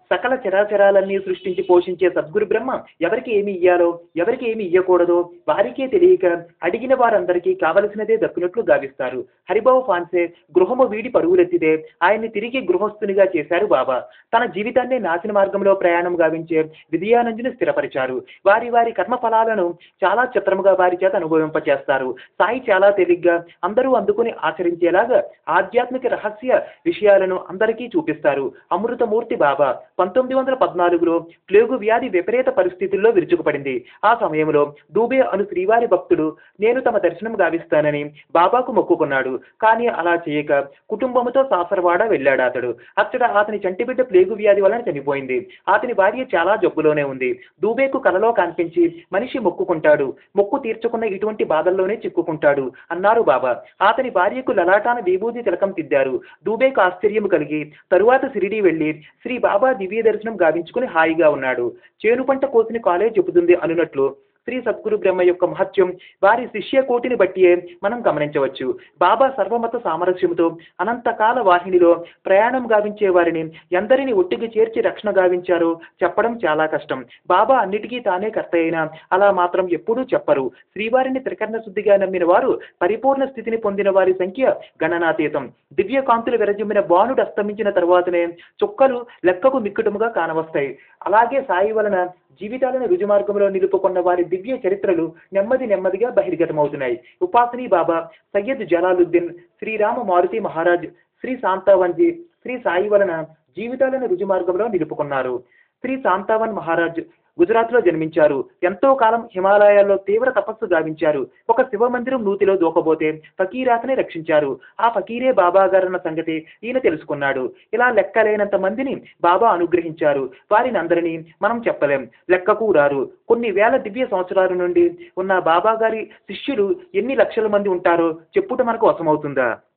సకల చరాచరాలన్నీ సృష్టించి పోషించే సద్గురు బ్రహ్మ ఎవరికి ఏమి ఇయ్యాలో ఎవరికి ఏమి ఇయ్యకూడదో వారికే తెలియక అడిగిన వారందరికీ కావలసినదే దక్కినట్లు గావిస్తారు హరిబాబు ఫాన్సే గృహము వీడి పరుగులెత్తితే ఆయన్ని తిరిగి గృహస్థునిగా చేశారు బాబా తన జీవితాన్ని నాశన మార్గంలో ప్రయాణం గావించే విజయానందుని స్థిరపరిచారు వారి వారి కర్మ ఫలాలను చాలా చిత్రముగా వారి చేత అనుభవింపచేస్తారు సాయి చాలా తేలిగ్గా అందరూ అందుకుని ఆచరించేలాగా ఆధ్యాత్మిక రహస్య విషయాలను అందరికీ చూపిస్తారు అమృతమూర్తి బాబా పంతొమ్మిది వందల పద్నాలుగులో ప్లేగు వ్యాధి విపరీత పరిస్థితుల్లో విరుచుకుపడింది ఆ సమయంలో దూబే అను శ్రీవారి భక్తుడు నేను తమ దర్శనం గావిస్తానని బాబాకు మొక్కుకున్నాడు కానీ అలా చేయక కుటుంబముతో సాసరవాడ వెళ్ళాడు అతడు అచ్చట అతని చంటిబిడ్డ ప్లేగు వ్యాధి వలన చనిపోయింది అతని భార్య చాలా జబ్బులోనే ఉంది దూబేకు కలలో కనిపించి మనిషి మొక్కుకుంటాడు మొక్కు తీర్చుకున్న ఇటువంటి బాధల్లోనే చిక్కుకుంటాడు అన్నారు బాబా అతని భార్యకు లలాటాన విభూతి తిలకం తిద్దారు దూబేకు ఆశ్చర్యం కలిగి తరువాత సిరిడి వెళ్లి శ్రీ బాబా దివ్య దర్శనం గావించుకుని హాయిగా ఉన్నాడు చేను పంట కోసిన కాలే చెబుతుంది అనున్నట్లు శ్రీ సద్గురు బ్రహ్మ యొక్క మహత్యం వారి శిష్య కోటిని బట్టియే మనం గమనించవచ్చు బాబా సర్వమత సామరస్యముతో అనంతకాల వాహినిలో ప్రయాణం గావించే వారిని ఎందరిని ఒట్టికి చేర్చి రక్షణ గావించారో చెప్పడం చాలా కష్టం బాబా అన్నిటికీ తానే కర్త అయినా అలా మాత్రం ఎప్పుడూ చెప్పరు శ్రీవారిని త్రికరణ శుద్ధిగా నమ్మిన వారు పరిపూర్ణ స్థితిని పొందిన వారి సంఖ్య గణనాతీతం దివ్య కాంతులు విరజిమ్మిన బాణుడు అస్తమించిన తర్వాతనే చుక్కలు లెక్కకు మిక్కుటముగా కానవస్తాయి అలాగే సాయి వలన జీవితాలను రుజుమార్గంలో నిలుపుకున్న వారి దివ్య చరిత్రలు నెమ్మది నెమ్మదిగా బహిర్గతమవుతున్నాయి ఉపాసనీ బాబా సయ్యద్ జలాలుద్దీన్ శ్రీరామ మారుతి మహారాజ్ శ్రీ శాంతావన్జీ శ్రీ సాయి వలన జీవితాలను రుజుమార్గంలో నిలుపుకున్నారు శ్రీ శాంతావన్ మహారాజ్ గుజరాత్లో జన్మించారు ఎంతో కాలం హిమాలయాల్లో తీవ్ర తపస్సు గావించారు ఒక శివ మందిరం నూతిలో దూకబోతే ఫకీరాతని రక్షించారు ఆ ఫకీరే బాబా గారన్న సంగతి ఈయన తెలుసుకున్నాడు ఇలా లెక్కలేనంత మందిని బాబా అనుగ్రహించారు వారిని అందరినీ మనం చెప్పలేం లెక్కకు రారు కొన్ని వేల దివ్య సంవత్సరాల నుండి ఉన్న బాబా గారి శిష్యులు ఎన్ని లక్షల మంది ఉంటారో చెప్పుట మనకు వశమవుతుందా